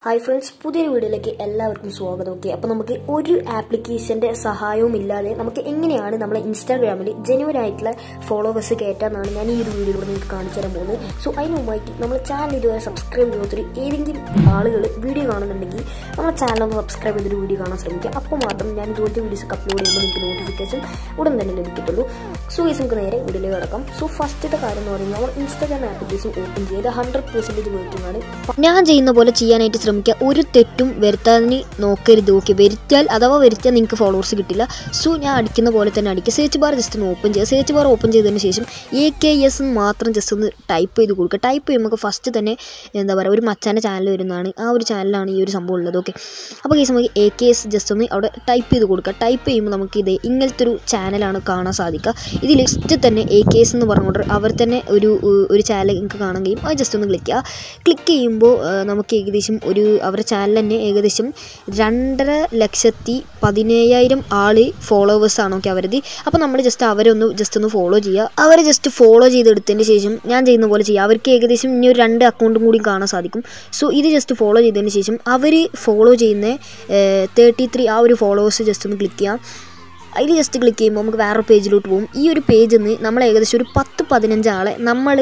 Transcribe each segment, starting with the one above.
hi friends പുതിയൊരു വീഡിയോയിലേക്ക് എല്ലാവർക്കും സ്വാഗതം ഓക്കെ അപ്പോൾ നമുക്ക് ഒരു ആപ്ലിക്കേഷൻ്റെ സഹായവും ഇല്ലാതെ നമുക്ക് എങ്ങനെയാണ് നമ്മളെ ഇൻസ്റ്റാഗ്രാമിൽ ജെനുവൻ ആയിട്ടുള്ള ഫോളോവേഴ്സ് കയറ്റാന്നാണ് ഞാൻ ഈ ഒരു വീഡിയോയിലൂടെ നിങ്ങൾക്ക് കാണിച്ചു തരാൻ പോകുന്നത് സോ അതിന് മുമ്പായിട്ട് നമ്മൾ ചാനൽ ഇതുവരെ സബ്സ്ക്രൈബ് ചെയ്യാത്തൊരു ഏതെങ്കിലും ആളുകൾ വീഡിയോ കാണുന്നുണ്ടെങ്കിൽ നമ്മുടെ ചാനൽ ഒന്ന് സബ്സ്ക്രൈബ് ചെയ്തൊരു വീഡിയോ കാണാൻ ശ്രമിക്കുക അപ്പോൾ മാത്രം ഞാൻ ഇതുപോലത്തെ വീഡിയോസ് ഒക്കെ അപ്ലോഡ് ചെയ്യുമ്പോൾ നിങ്ങൾക്ക് നോട്ടിഫിക്കേഷൻ ഉടൻ തന്നെ ലഭിക്കത്തുള്ളൂ സോ ഗൈസ് നമുക്ക് നേരെ വീഡിയോയിലേക്ക് കിടക്കാം സോ ഫസ്റ്റത്തെ കാര്യം എന്ന് പറയുന്നത് നമ്മൾ ഇൻസ്റ്റാഗ്രാം ആപ്ലിക്കേഷൻ ഓപ്പൺ ചെയ്ത് ഹൺഡ്രഡ് പെർസെൻറ്റേജ് വർക്കിംഗ് ആണ് ഞാൻ ചെയ്യുന്ന പോലെ ചെയ്യാനായിട്ട് ശ്രമിക്കുക ഒരു തെറ്റും വരുത്താൻ നോക്കരുത് ഓക്കെ വരുത്തിയാൽ അഥവാ വരുത്തിയാൽ നിങ്ങൾക്ക് ഫോളോവേഴ്സ് കിട്ടില്ല സോ ഞാൻ അടിക്കുന്ന പോലെ തന്നെ അടിക്കുക സെർച്ച് ബാർ ജസ്റ്റ് ഒന്ന് ഓപ്പൺ ചെയ്യുക സെർച്ച് ബാർ ഓപ്പൺ ചെയ്തതിന് ശേഷം എ കെ എസ് മാത്രം ജസ്റ്റ് ഒന്ന് ടൈപ്പ് ചെയ്ത് കൊടുക്കുക ടൈപ്പ് ചെയ്യുമ്പോൾ നമുക്ക് ഫസ്റ്റ് തന്നെ എന്താ പറയുക ഒരു മച്ചാൻ്റെ ചാനൽ വരുന്നതാണ് ആ ഒരു ചാനലാണ് ഈ ഒരു സംഭവം ഉള്ളത് ഓക്കെ അപ്പോൾ കേസ് നമുക്ക് എ കെ എസ് ജസ്റ്റ് ഒന്ന് അവിടെ ടൈപ്പ് ചെയ്ത് കൊടുക്കുക ടൈപ്പ് ചെയ്യുമ്പോൾ നമുക്ക് ഇത് ഇങ്ങനത്തെ ഒരു ചാനലാണ് കാണാൻ സാധിക്കുക ഇത് ലിസ്റ്റ് തന്നെ എ കെ എസ് എന്ന് പറഞ്ഞുകൊണ്ട് അവർ തന്നെ ഒരു ഒരു ചാനൽ നിങ്ങൾക്ക് കാണാൻ കഴിയും അത് ജസ്റ്റ് ഒന്ന് ക്ലിക്ക് ചെയ്യുക ക്ലിക്ക് ചെയ്യുമ്പോൾ ആ, നമുക്ക് ഏകദേശം ഒരു അവരുടെ ചാനൽ തന്നെ ഏകദേശം രണ്ടര ലക്ഷത്തി പതിനേഴായിരം ആൾ ഫോളോവേഴ്സാണ് ഓക്കെ അവരത് അപ്പോൾ നമ്മൾ ജസ്റ്റ് അവരെ ഒന്ന് ജസ്റ്റ് ഒന്ന് ഫോളോ ചെയ്യുക അവരെ ജസ്റ്റ് ഫോളോ ചെയ്തെടുത്തതിന് ശേഷം ഞാൻ ചെയ്യുന്ന പോലെ ചെയ്യുക അവർക്ക് ഏകദേശം ഇനി ഒരു രണ്ട് അക്കൗണ്ടും കൂടി കാണാൻ സാധിക്കും സോ ഇത് ജസ്റ്റ് ഫോളോ ചെയ്തതിന് ശേഷം അവർ ഫോളോ ചെയ്യുന്ന തേർട്ടി ത്രീ ആ ഒരു ഫോളോവേഴ്സ് ജസ്റ്റ് ഒന്ന് ക്ലിക്ക് ചെയ്യാം അതിൽ ജസ്റ്റ് ക്ലിക്ക് ചെയ്യുമ്പോൾ നമുക്ക് വേറൊരു പേജിലോട്ട് പോകും ഈ ഒരു പേജിൽ നിന്ന് നമ്മൾ ഏകദേശം ഒരു പത്ത് പതിനഞ്ച് ആളെ നമ്മൾ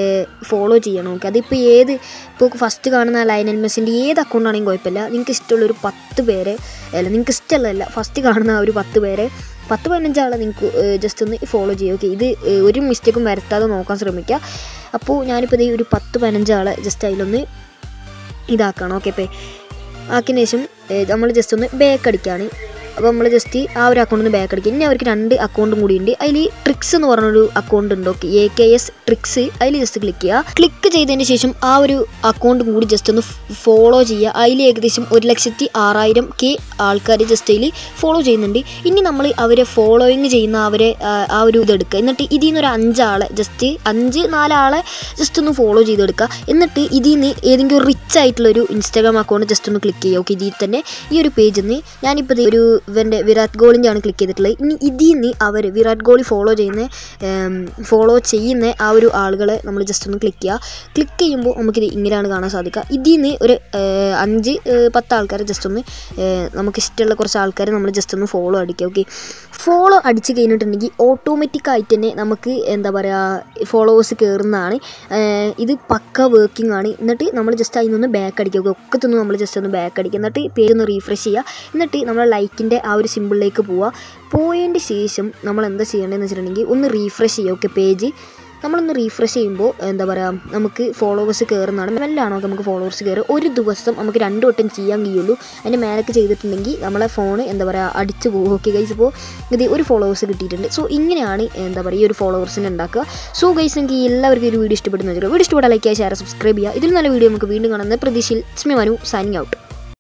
ഫോളോ ചെയ്യണം ഓക്കെ അതിപ്പോൾ ഏത് ഇപ്പോൾ ഫസ്റ്റ് കാണുന്ന ലയനൽ മെസ്സിൻ്റെ ഏത് അക്കൗണ്ട് ആണെങ്കിലും കുഴപ്പമില്ല നിങ്ങൾക്ക് ഇഷ്ടമുള്ള ഒരു പത്ത് പേരെ അല്ല നിങ്ങൾക്ക് ഇഷ്ടമുള്ളതല്ല ഫസ്റ്റ് കാണുന്ന ആ ഒരു പത്ത് പേരെ പത്ത് പതിനഞ്ച് ആളെ നിങ്ങൾക്ക് ജസ്റ്റ് ഒന്ന് ഫോളോ ചെയ്യുക ഓക്കെ ഇത് ഏഹ്, ഒരു മിസ്റ്റേക്കും വരുത്താതെ നോക്കാൻ ശ്രമിക്കുക അപ്പോൾ ഞാനിപ്പോൾ ഇത് ഒരു പത്ത് പതിനഞ്ച് ആളെ ജസ്റ്റ് അതിലൊന്ന് ഇതാക്കണം ഓക്കെ ഇപ്പോൾ ആക്കിയതിന് ശേഷം നമ്മൾ ജസ്റ്റ് ഒന്ന് ബാക്ക് അടിക്കുകയാണ് അപ്പോൾ നമ്മൾ ജസ്റ്റ് ആ ഒരു അക്കൗണ്ടിൽ നിന്ന് ബാക്ക് അടിക്കുക ഇനി അവർക്ക് രണ്ട് അക്കൗണ്ടും കൂടി ഉണ്ട് അതിൽ ട്രിക്സ് എന്ന് പറഞ്ഞൊരു അക്കൗണ്ട് ഉണ്ട് okay A K S tricks അതിൽ ജസ്റ്റ് ക്ലിക്ക് ചെയ്യുക ക്ലിക്ക് ചെയ്തതിന് ശേഷം ആ ഒരു അക്കൗണ്ടും കൂടി ജസ്റ്റ് ഒന്ന് ഫോളോ ചെയ്യുക അതിൽ ഏകദേശം ഒരു ലക്ഷത്തി ആറായിരം കെ ആൾക്കാർ ജസ്റ്റ് അതിൽ ഫോളോ ചെയ്യുന്നുണ്ട് ഇനി നമ്മൾ അവരെ ഫോളോയിങ് ചെയ്യുന്ന അവരെ ആ, ആ ഒരു ഇതെടുക്കുക എന്നിട്ട് ഇതിൽ നിന്ന് ഒരു അഞ്ചാളെ ജസ്റ്റ് അഞ്ച് നാലാളെ ജസ്റ്റ് ഒന്ന് ഫോളോ ചെയ്തെടുക്കുക എന്നിട്ട് ഇതിൽ നിന്ന് ഏതെങ്കിലും ഒരു റിച്ച് ആയിട്ടുള്ള ഒരു ഇൻസ്റ്റാഗ്രാം അക്കൗണ്ട് ജസ്റ്റ് ഒന്ന് ക്ലിക്ക് ചെയ്യുക ഓക്കെ ഇതിൽ തന്നെ ഈ ഒരു പേജിൽ നിന്ന് ഞാനിപ്പോൾ ദേ ഒരു ഇവൻ്റെ വിരാട് കോഹ്ലിൻ്റെ ആണ് ക്ലിക്ക് ചെയ്തിട്ടുള്ളത് ഇനി ഇതിൽ നിന്ന് അവർ വിരാട് കോഹ്ലി ഫോളോ ചെയ്യുന്ന ഫോളോ ചെയ്യുന്ന ആ ഒരു ആളുകളെ നമ്മൾ ജസ്റ്റ് ഒന്ന് ക്ലിക്ക് ചെയ്യുക ക്ലിക്ക് ചെയ്യുമ്പോൾ നമുക്കിത് ഇങ്ങനെയാണ് കാണാൻ സാധിക്കുക ഇതിൽ നിന്ന് ഒരു ഏർ, അഞ്ച് ഏർ, പത്ത് ആൾക്കാരെ ജസ്റ്റ് ഒന്ന് ഏർ, നമുക്ക് ഇഷ്ടമുള്ള കുറച്ച് ആൾക്കാരെ നമ്മൾ ജസ്റ്റ് ഒന്ന് ഫോളോ അടിക്കുക ഓക്കെ ഫോളോ അടിച്ച് കഴിഞ്ഞിട്ടുണ്ടെങ്കിൽ ഓട്ടോമാറ്റിക് ആയിട്ട് തന്നെ നമുക്ക് എന്താ പറയുക ഫോളോവേഴ്സ് കയറുന്നതാണ് ഏർ, ഇത് പക്ക വർക്കിംഗ് ആണ് എന്നിട്ട് നമ്മൾ ജസ്റ്റ് അതിൽ നിന്ന് ബാക്ക് അടിക്കുക ഒക്കെ തന്നെ നമ്മൾ ജസ്റ്റ് ഒന്ന് ബാക്ക് അടിക്കുക എന്നിട്ട് പേര് ഒന്ന് റീഫ്രഷ് ചെയ്യുക എന്നിട്ട് നമ്മൾ ലൈക്കിൻ്റെ ആ ഒരു സിമ്പിളിലേക്ക് പോവുക പോയതിൻ്റെ ശേഷം നമ്മൾ എന്താ ചെയ്യേണ്ടതെന്ന് വെച്ചിട്ടുണ്ടെങ്കിൽ ഒന്ന് റീഫ്രഷ് ചെയ്യുക ഓക്കെ പേജ് നമ്മളൊന്ന് റീഫ്രഷ് ചെയ്യുമ്പോൾ എന്താ പറയുക നമുക്ക് ഫോളോവേഴ്സ് കയറുന്നതാണ് മെല്ലാണോ നമുക്ക് ഫോളോവേഴ്സ് കയറുക ഒരു ദിവസം നമുക്ക് രണ്ട് വട്ടം ചെയ്യാൻ കഴിയുള്ളൂ അതിൻ്റെ മേലൊക്കെ ചെയ്തിട്ടുണ്ടെങ്കിൽ നമ്മളെ ഫോൺ എന്താ പറയുക അടിച്ചു പോകും ഓക്കെ ഗൈസ് ഇപ്പോൾ ഇത് ഒരു ഫോളോവേഴ്സ് കിട്ടിയിട്ടുണ്ട് സോ ഇങ്ങനെയാണ് എന്താ പറയുക ഈ ഒരു ഫോളോവേഴ്സിനെ ഉണ്ടാക്കുക സോ ഗൈസ് എനിക്ക് എല്ലാവർക്കും ഈ ഒരു വീഡിയോ ഇഷ്ടപ്പെടുന്ന വീഡിയോ ഇഷ്ടപ്പെട്ടാൽ ലൈക്ക് ചെയ്യുക ഷെയർ സബ്സ്ക്രൈബ് ചെയ്യുക ഇതിൽ നല്ല വീഡിയോ നമുക്ക് വീണ്ടും കാണുന്നത് പ്രതീക്ഷയിൽ സ്മി മനു സൈനിങ് ഔട്ട്